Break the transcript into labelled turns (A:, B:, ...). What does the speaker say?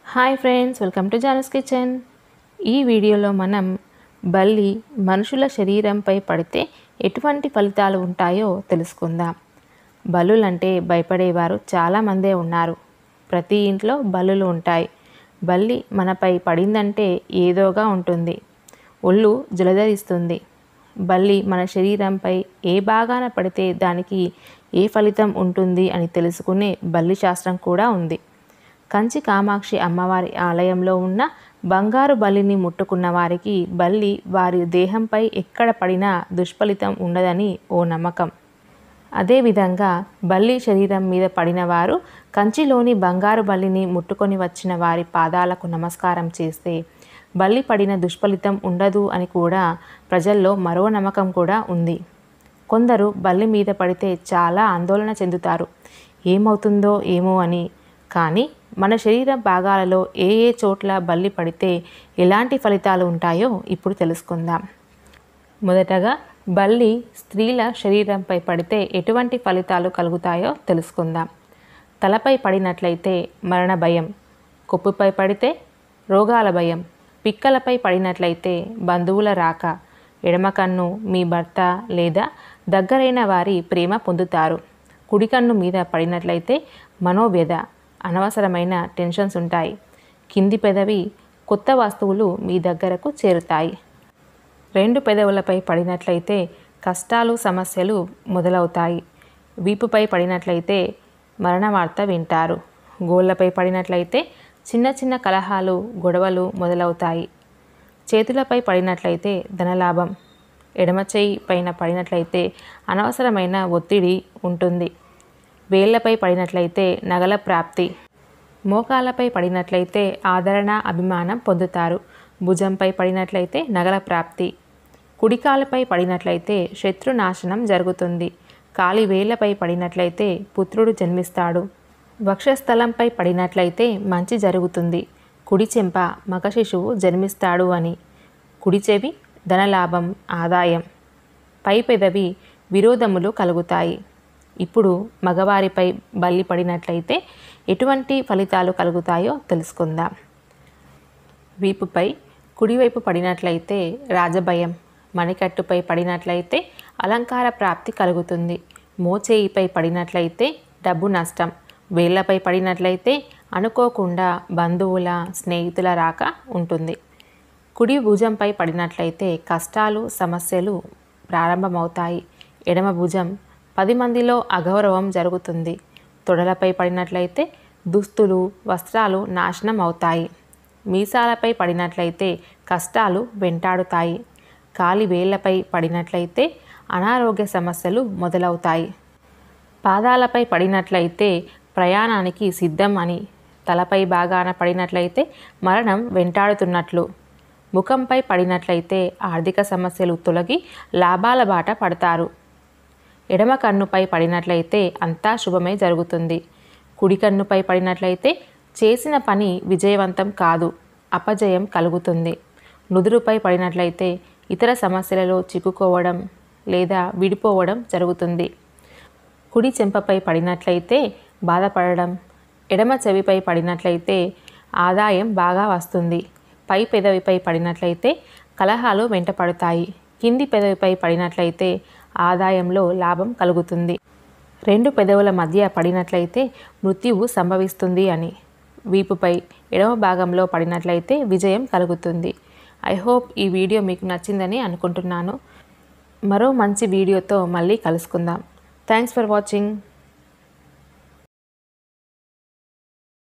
A: hi friends welcome to జానస్ kitchen ఈ వీడియోలో మనం బల్లి మనుషుల శరీరంపై పడితే ఎటువంటి ఫలితాలు ఉంటాయో తెలుసుకుందాం బల్లులంటే భయపడేవారు చాలామందే ఉన్నారు ప్రతి ఇంట్లో బల్లులు ఉంటాయి బల్లి మనపై పడిందంటే ఏదోగా ఉంటుంది ఒళ్ళు జలధరిస్తుంది బల్లి మన శరీరంపై ఏ భాగాన పడితే దానికి ఏ ఫలితం ఉంటుంది అని తెలుసుకునే బల్లి శాస్త్రం కూడా ఉంది కంచి కామాక్షి అమ్మవారి ఆలయంలో ఉన్న బంగారు బల్లిని ముట్టుకున్న వారికి బల్లి వారి దేహంపై ఎక్కడ పడినా దుష్ఫలితం ఉండదని ఓ నమ్మకం అదేవిధంగా బల్లి శరీరం మీద పడిన వారు కంచిలోని బంగారు బల్లిని ముట్టుకొని వచ్చిన వారి పాదాలకు నమస్కారం చేస్తే బల్లి పడిన దుష్ఫలితం ఉండదు అని కూడా ప్రజల్లో మరో నమ్మకం కూడా ఉంది కొందరు బల్లి మీద పడితే చాలా ఆందోళన చెందుతారు ఏమవుతుందో ఏమో అని కానీ మన శరీర భాగాలలో ఏ ఏ చోట్ల బల్లి పడితే ఎలాంటి ఫలితాలు ఉంటాయో ఇప్పుడు తెలుసుకుందాం మొదటగా బల్లి స్త్రీల శరీరంపై పడితే ఎటువంటి ఫలితాలు కలుగుతాయో తెలుసుకుందాం తలపై పడినట్లయితే మరణ భయం కొప్పుపై పడితే రోగాల భయం పిక్కలపై పడినట్లయితే బంధువుల రాక ఎడమ కన్ను మీ భర్త లేదా దగ్గరైన వారి ప్రేమ పొందుతారు కుడి కన్ను మీద పడినట్లయితే మనోవ్యధ అనవసరమైన టెన్షన్స్ ఉంటాయి కింది పెదవి కొత్త వస్తువులు మీ దగ్గరకు చేరుతాయి రెండు పెదవులపై పడినట్లయితే కష్టాలు సమస్యలు మొదలవుతాయి వీపుపై పడినట్లయితే మరణ వార్త వింటారు గోళ్ళపై పడినట్లయితే చిన్న చిన్న కలహాలు గొడవలు మొదలవుతాయి చేతులపై పడినట్లయితే ధనలాభం ఎడమ చేయి పైన పడినట్లయితే అనవసరమైన ఒత్తిడి ఉంటుంది వేళ్లపై పడినట్లయితే నగల ప్రాప్తి మోకాళ్ళపై పడినట్లయితే ఆదరణ అభిమానం పొందుతారు భుజంపై పడినట్లయితే నగల ప్రాప్తి కుడికాలపై పడినట్లయితే శత్రునాశనం జరుగుతుంది కాలి వేళ్లపై పడినట్లయితే పుత్రుడు జన్మిస్తాడు వక్షస్థలంపై పడినట్లయితే మంచి జరుగుతుంది కుడి చెంప మగ శిశువు జన్మిస్తాడు అని కుడి చెవి ధనలాభం ఆదాయం పై పెదవి విరోధములు కలుగుతాయి ఇప్పుడు మగవారిపై బల్లి పడినట్లయితే ఎటువంటి ఫలితాలు కలుగుతాయో తెలుసుకుందాం వీపుపై కుడివైపు పడినట్లయితే రాజభయం మణికట్టుపై పడినట్లయితే అలంకార ప్రాప్తి కలుగుతుంది మోచేయిపై పడినట్లయితే డబ్బు నష్టం వేళ్లపై పడినట్లయితే అనుకోకుండా బంధువుల స్నేహితుల రాక ఉంటుంది కుడి భుజంపై పడినట్లయితే కష్టాలు సమస్యలు ప్రారంభమవుతాయి ఎడమ భుజం పది మందిలో అగౌరవం జరుగుతుంది తొడలపై పడినట్లయితే దుస్తులు వస్త్రాలు నాశనం అవుతాయి మీసాలపై పడినట్లయితే కష్టాలు వెంటాడుతాయి కాలి వేళ్లపై పడినట్లయితే అనారోగ్య సమస్యలు మొదలవుతాయి పాదాలపై పడినట్లయితే ప్రయాణానికి సిద్ధం అని తలపై భాగాన పడినట్లయితే మరణం వెంటాడుతున్నట్లు ముఖంపై పడినట్లయితే ఆర్థిక సమస్యలు తొలగి లాభాల బాట పడతారు ఎడమ కన్నుపై పడినట్లయితే అంతా శుభమే జరుగుతుంది కుడి కన్నుపై పడినట్లయితే చేసిన పని విజయవంతం కాదు అపజయం కలుగుతుంది నుదురుపై పడినట్లయితే ఇతర సమస్యలలో చిక్కుకోవడం లేదా విడిపోవడం జరుగుతుంది కుడి చెంపపై పడినట్లయితే బాధపడడం ఎడమ చెవిపై పడినట్లయితే ఆదాయం బాగా వస్తుంది పై పెదవిపై పడినట్లయితే కలహాలు వెంటపడతాయి కింది పెదవిపై పడినట్లయితే ఆదాయంలో లాభం కలుగుతుంది రెండు పెదవుల మధ్య పడినట్లయితే మృత్యువు సంభవిస్తుంది అని వీపుపై ఎడమ భాగంలో పడినట్లయితే విజయం కలుగుతుంది ఐ హోప్ ఈ వీడియో మీకు నచ్చిందని అనుకుంటున్నాను మరో మంచి వీడియోతో మళ్ళీ కలుసుకుందాం థ్యాంక్స్ ఫర్ వాచింగ్